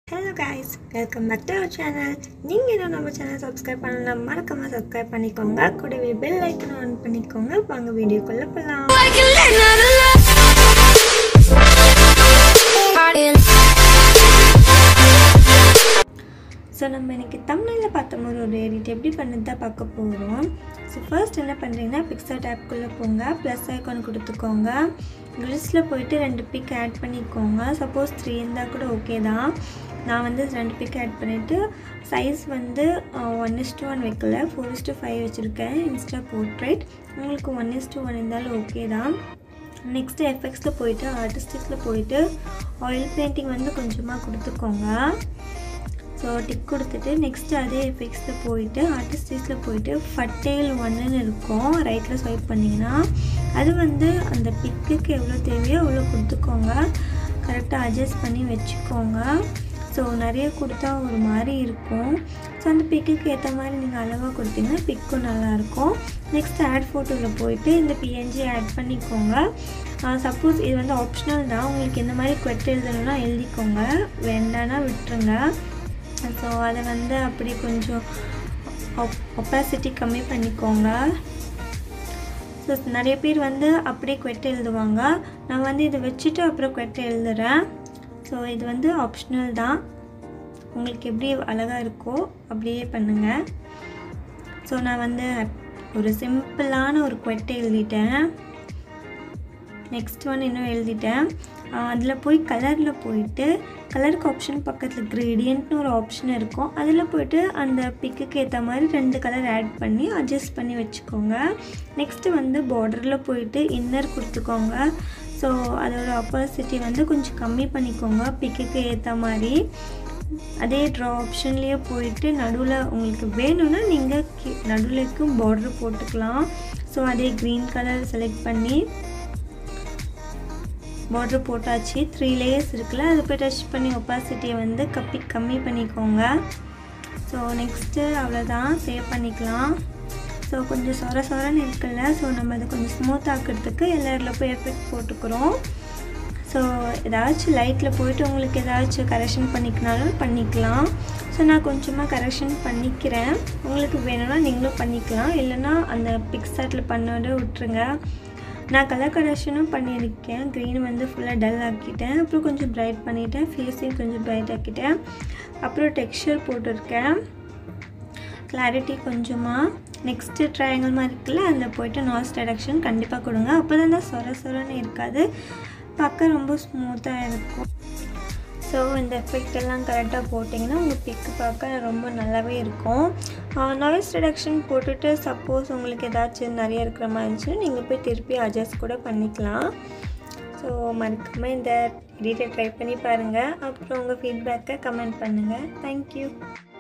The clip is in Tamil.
hello guys welcome back to our channel நீங்கள் இன்னும் நம்ம சேனல் சப்ஸ்கிரைப் பண்ணலாம் மறக்காம சப்ஸ்கிரைப் பண்ணிக்கோங்க கூடவே பெல் ஐக்கன் ஆன் பண்ணிக்கோங்க வாங்க வீடியோக்குள்ளே போகலாம் ஸோ நம்ம இன்னைக்கு தமிழில் பார்த்த மாதிரி ஒரு எடிட் எப்படி பண்ணது தான் பார்க்க போகிறோம் ஸோ ஃபர்ஸ்ட் என்ன பண்ணுறீங்கன்னா பிக்சர் ஆப்குள்ளே போங்க ப்ளஸ் ஐக்கான் கொடுத்துக்கோங்க கிளிஸில் போயிட்டு ரெண்டு பிக் ஆட் பண்ணிக்கோங்க சப்போஸ் த்ரீ இருந்தால் கூட ஓகே தான் நான் வந்து ரெண்டு பிக் ஆட் பண்ணிவிட்டு சைஸ் வந்து ஒன் இஸ் டூ ஒன் வைக்கல ஃபோர் இஸ் டூ ஃபைவ் வச்சுருக்கேன் இன்ஸ்டா போர்ட்ரேட் உங்களுக்கு ஒன் இஸ் டூ ஒன் இருந்தாலும் ஓகே தான் நெக்ஸ்ட்டு எஃபெக்ட்ஸில் போயிட்டு ஆர்டிஸ்டிக்கில் போயிட்டு ஆயில் பெயிண்டிங் வந்து கொஞ்சமாக கொடுத்துக்கோங்க ஸோ டிக் கொடுத்துட்டு நெக்ஸ்ட்டு அதே எஃபெக்ட்ஸில் போயிட்டு ஆர்டிஸ்டிஸில் போயிட்டு ஃபட்டேல் ஒன்றுன்னு இருக்கும் ரைட்டில் ஸ்வைப் பண்ணிங்கன்னா அது வந்து அந்த பிக்குக்கு எவ்வளோ தேவையோ அவ்வளோ கொடுத்துக்கோங்க கரெக்டாக அட்ஜஸ்ட் பண்ணி வச்சுக்கோங்க ஸோ நிறைய கொடுத்தா ஒரு மாதிரி இருக்கும் ஸோ அந்த பிக்குக்கு ஏற்ற மாதிரி நீங்கள் அளவாக கொடுத்தீங்கன்னா பிக்கும் நல்லாயிருக்கும் நெக்ஸ்ட் ஆட் ஃபோட்டோவில் போயிட்டு இந்த பிஎன்ஜி ஆட் பண்ணிக்கோங்க சப்போஸ் இது வந்து ஆப்ஷனல் தான் உங்களுக்கு இந்த மாதிரி குவெட் எழுதணும்னா எழுதிக்கோங்க வேண்டானா விட்டுருங்க ஸோ அதை வந்து அப்படி கொஞ்சம் ஒப்பாசிட்டி கம்மி பண்ணிக்கோங்க ஸோ நிறைய பேர் வந்து அப்படியே குவெட் எழுதுவாங்க நான் வந்து இதை வச்சுட்டு அப்புறம் குவெட் எழுதுகிறேன் ஸோ இது வந்து ஆப்ஷனல் தான் உங்களுக்கு எப்படி அழகாக இருக்கோ அப்படியே பண்ணுங்கள் ஸோ நான் வந்து ஒரு சிம்பிளான ஒரு குவெட்டை எழுதிட்டேன் நெக்ஸ்ட் ஒன் இன்னும் எழுதிட்டேன் அதில் போய் கலரில் போயிட்டு கலருக்கு ஆப்ஷன் பக்கத்தில் க்ரேடியன்ட்னு ஒரு ஆப்ஷன் இருக்கும் அதில் போயிட்டு அந்த பிக்குக்கு ஏற்ற மாதிரி ரெண்டு கலர் ஆட் பண்ணி அட்ஜஸ்ட் பண்ணி வச்சுக்கோங்க நெக்ஸ்ட்டு வந்து பார்டரில் போயிட்டு இன்னர் கொடுத்துக்கோங்க ஸோ அதோட ஆப்போசிட்டி வந்து கொஞ்சம் கம்மி பண்ணிக்கோங்க பிக்குக்கு ஏற்ற மாதிரி அதே ட்ரா ஆப்ஷன்லேயே போயிட்டு நடுவில் உங்களுக்கு வேணும்னா நீங்கள் நடுவிலக்கும் பார்டர் போட்டுக்கலாம் ஸோ அதே க்ரீன் கலர் செலக்ட் பண்ணி பார்டர் போட்டாச்சு த்ரீ லேயர்ஸ் இருக்குல்ல அதை போய் டச் பண்ணி ஒப்பாசிட்டியை வந்து கப்பி கம்மி பண்ணிக்கோங்க ஸோ நெக்ஸ்ட்டு அவ்வளோதான் சேவ் பண்ணிக்கலாம் ஸோ கொஞ்சம் சொர சொரன்னு இருக்குல்ல ஸோ நம்ம அதை கொஞ்சம் ஸ்மூத் ஆக்கிறதுக்கு எல்லாரில் போய் எஃபெக்ட் போட்டுக்கிறோம் ஸோ ஏதாச்சும் லைட்டில் போயிட்டு உங்களுக்கு ஏதாச்சும் கரெக்ஷன் பண்ணிக்கினாலும் பண்ணிக்கலாம் ஸோ நான் கொஞ்சமாக கரெக்ஷன் பண்ணிக்கிறேன் உங்களுக்கு வேணும்னா நீங்களும் பண்ணிக்கலாம் இல்லைனா அந்த பிக்சாட்டில் பண்ணோட விட்டுருங்க நான் கலர் கரெக்ஷனும் பண்ணியிருக்கேன் க்ரீன் வந்து ஃபுல்லாக டல் ஆக்கிட்டேன் அப்புறம் கொஞ்சம் ப்ரைட் பண்ணிவிட்டேன் ஃபேஸையும் கொஞ்சம் ப்ரைட் ஆக்கிட்டேன் அப்புறம் டெக்ஸ்சர் போட்டிருக்கேன் கிளாரிட்டி கொஞ்சமாக நெக்ஸ்ட்டு ட்ரையாங்கிள் மாதிரி இருக்குல்ல அதில் போய்ட்டு நாய்ஸ் ரிடக்ஷன் கண்டிப்பாக கொடுங்க அப்போ தான் தான் சொர சொரன்னு இருக்காது பார்க்க ரொம்ப ஸ்மூத்தாக இருக்கும் ஸோ இந்த எஃபெக்ட் எல்லாம் கரெக்டாக போட்டிங்கன்னா உங்கள் பிக்கு பார்க்க ரொம்ப நல்லாவே இருக்கும் நாய்ஸ் ரிடக்ஷன் போட்டுட்டு சப்போஸ் உங்களுக்கு ஏதாச்சும் நிறைய இருக்கிற மாதிரி இருந்துச்சுன்னா நீங்கள் போய் திருப்பி அட்ஜஸ்ட் கூட பண்ணிக்கலாம் ஸோ மறக்காமல் இந்த எடிட்டை ட்ரை பண்ணி பாருங்கள் அப்புறம் உங்கள் ஃபீட்பேக்கை கமெண்ட் பண்ணுங்கள் தேங்க்யூ